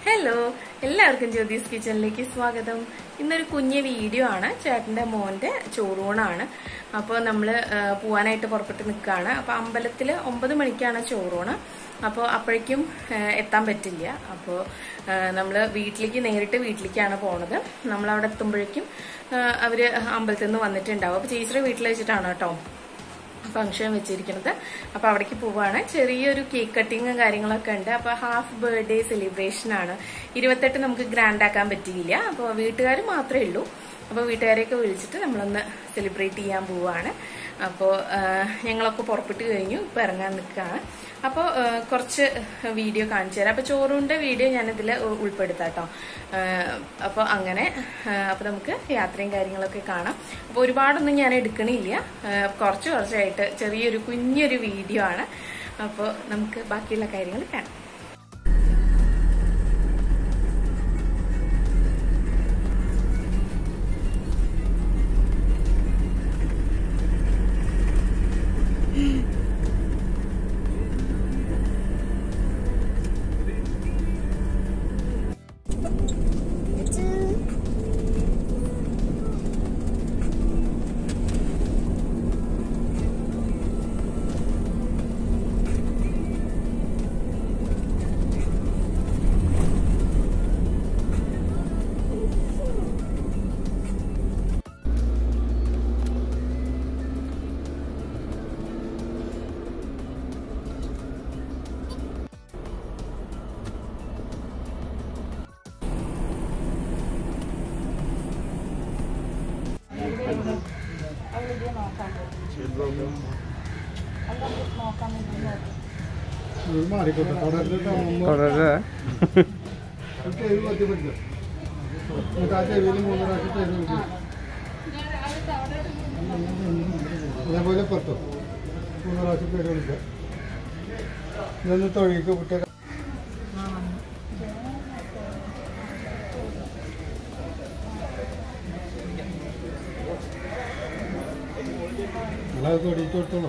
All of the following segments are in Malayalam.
ഹലോ എല്ലാവർക്കും ജ്യോതിസ് കിച്ചണിലേക്ക് സ്വാഗതം ഇന്നൊരു കുഞ്ഞ് വീഡിയോ ആണ് ചേട്ടന്റെ മോന്റെ ചോറൂണാണ് അപ്പോൾ നമ്മൾ പോവാനായിട്ട് പുറപ്പെട്ട് നിൽക്കുകയാണ് അപ്പോൾ അമ്പലത്തിൽ ഒമ്പത് മണിക്കാണ് ചോറൂണ് അപ്പോൾ അപ്പോഴേക്കും ആ, എത്താൻ പറ്റില്ല അപ്പോൾ നമ്മൾ വീട്ടിലേക്ക് നേരിട്ട് വീട്ടിലേക്കാണ് പോണത് നമ്മൾ അവിടെ എത്തുമ്പോഴേക്കും ആ, അവര് അമ്പലത്തിൽ നിന്ന് വന്നിട്ടുണ്ടാവും അപ്പോൾ ചേച്ചിയുടെ വീട്ടിൽ വെച്ചിട്ടാണ് കേട്ടോ ഫംഗ്ഷൻ വെച്ചിരിക്കുന്നത് അപ്പോൾ അവിടേക്ക് പോവാണ് ചെറിയൊരു കേക്ക് കട്ടിങ്ങും കാര്യങ്ങളൊക്കെ ഉണ്ട് അപ്പോൾ ഹാഫ് ബർത്ത്ഡേ സെലിബ്രേഷൻ ആണ് ഇരുപത്തെട്ട് നമുക്ക് ഗ്രാൻഡ് ആക്കാൻ പറ്റിയില്ല അപ്പോൾ വീട്ടുകാർ മാത്രമേ ഉള്ളൂ അപ്പോൾ വീട്ടുകാരെയൊക്കെ വിളിച്ചിട്ട് നമ്മളൊന്ന് സെലിബ്രേറ്റ് ചെയ്യാൻ പോവാണ് അപ്പോൾ ഞങ്ങളൊക്കെ പുറപ്പെട്ട് കഴിഞ്ഞു ഇപ്പോൾ ഇറങ്ങാൻ നിൽക്കുകയാണ് അപ്പോൾ കുറച്ച് വീഡിയോ കാണിച്ചു തരാം അപ്പോൾ ചോറിൻ്റെ വീഡിയോ ഞാനിതിൽ ഉൾപ്പെടുത്താം കേട്ടോ അപ്പോൾ അങ്ങനെ അപ്പോൾ നമുക്ക് യാത്രയും കാര്യങ്ങളൊക്കെ കാണാം അപ്പോൾ ഒരുപാടൊന്നും ഞാൻ എടുക്കണില്ല ആ, കുറച്ച് കുറച്ചായിട്ട് ചെറിയൊരു കുഞ്ഞൊരു വീഡിയോ ആണ് അപ്പോൾ നമുക്ക് ബാക്കിയുള്ള കാര്യങ്ങൾ കാണാം മാറിക്കോട്ടെ തുടർന്നിട്ടാവുമ്പോ തുടരെ ചെവി പറ്റി പറ്റില്ല നമുക്ക് ആ ചെവിയിൽ മൂന്ന് പ്രാവശ്യം ചെവി പറ്റി അതേപോലെ പത്തും മൂന്ന് പ്രാവശ്യം പേര് വിളിക്കാം ഇതൊന്ന് തൊഴിക്ക് കുട്ടിയെ നിങ്ങളത് തൊടിയിട്ട് കൊടുത്തോളൂ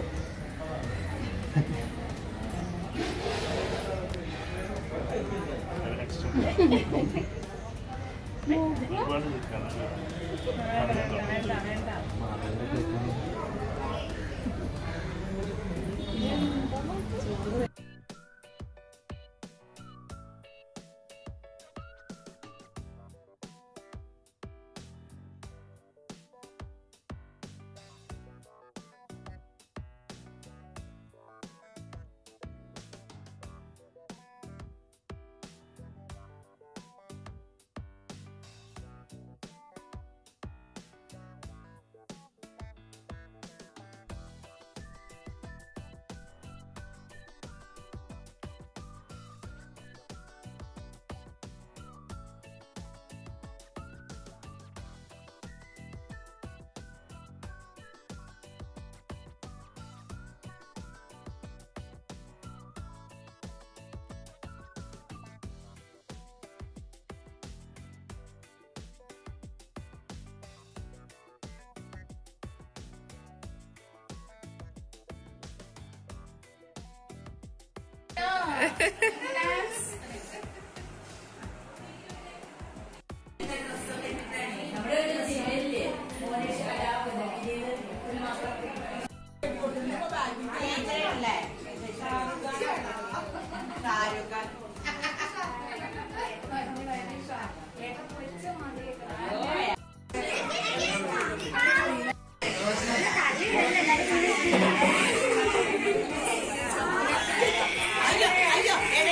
അയ്യോ അയ്യോ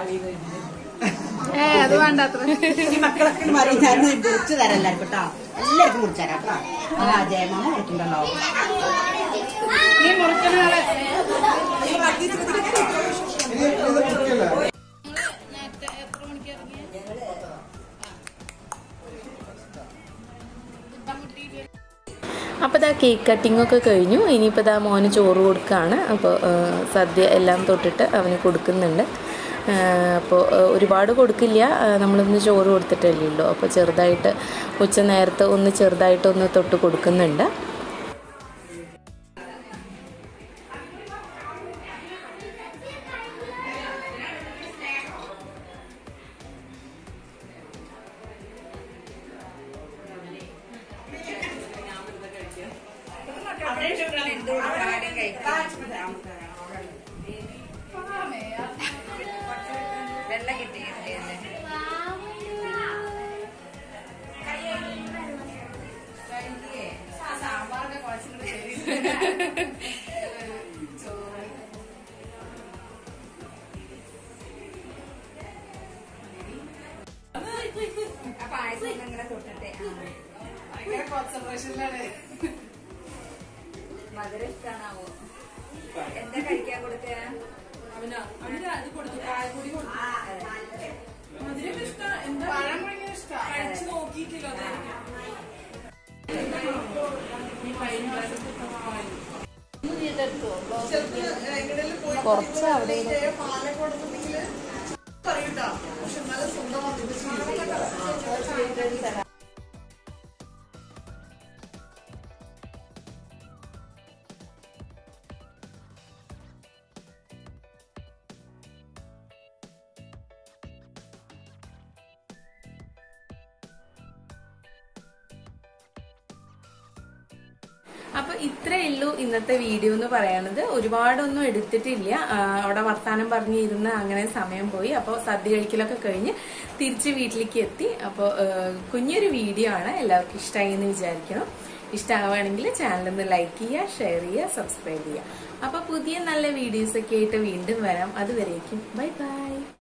ഏ അത് വേണ്ട അത്ര ഈ മക്കളൊക്കെ പറയും ഞാൻ മുറിച്ചു തരാം എല്ലാവർക്കും കേട്ടോ എല്ലാവർക്കും മുറിച്ചു തരാം കേട്ടോ ആ ജയമാമ മുറിക്കുണ്ടല്ലോ നീ മുറിക്കണ ആളെ ഇത് ഇത് മുറിക്കല്ലേ അപ്പോൾ ഇതാ കേക്ക് കട്ടിംഗ് ഒക്കെ കഴിഞ്ഞു ഇനിയിപ്പോൾ ഇതാ മോന് ചോറ് കൊടുക്കുകയാണ് അപ്പോൾ സദ്യ എല്ലാം തൊട്ടിട്ട് അവന് കൊടുക്കുന്നുണ്ട് അപ്പോൾ ഒരുപാട് കൊടുക്കില്ല ആ, നമ്മളിന്ന് ചോറ് കൊടുത്തിട്ടല്ലേ ഉള്ളൂ അപ്പോൾ ചെറുതായിട്ട് ഉച്ച നേരത്ത് ഒന്ന് ചെറുതായിട്ടൊന്ന് തൊട്ട് കൊടുക്കുന്നുണ്ട് മധുരം ഇഷ്ടാണാവോ എന്താ കഴിക്കാൻ കൊടുക്കുക കുറച്ച് അവിടെ അപ്പൊ ഇത്രയേ ഉള്ളൂ ഇന്നത്തെ വീഡിയോ എന്ന് പറയുന്നത് ഒരുപാടൊന്നും എടുത്തിട്ടില്ല ആ, അവിടെ വർത്താനം പറഞ്ഞിരുന്ന് അങ്ങനെ സമയം പോയി അപ്പോൾ സദ്യ കഴിക്കലൊക്കെ കഴിഞ്ഞ് തിരിച്ച് വീട്ടിലേക്ക് എത്തി അപ്പോൾ കുഞ്ഞൊരു വീഡിയോ ആണ് എല്ലാവർക്കും ഇഷ്ടമായി എന്ന് വിചാരിക്കണം ഇഷ്ടമാവുകയാണെങ്കിൽ ചാനൽ ഒന്ന് ലൈക്ക് ചെയ്യുക ഷെയർ ചെയ്യുക സബ്സ്ക്രൈബ് ചെയ്യുക അപ്പൊ പുതിയ നല്ല വീഡിയോസ് ഒക്കെ ആയിട്ട് വീണ്ടും വരാം അതുവരേക്കും ബൈ ബൈ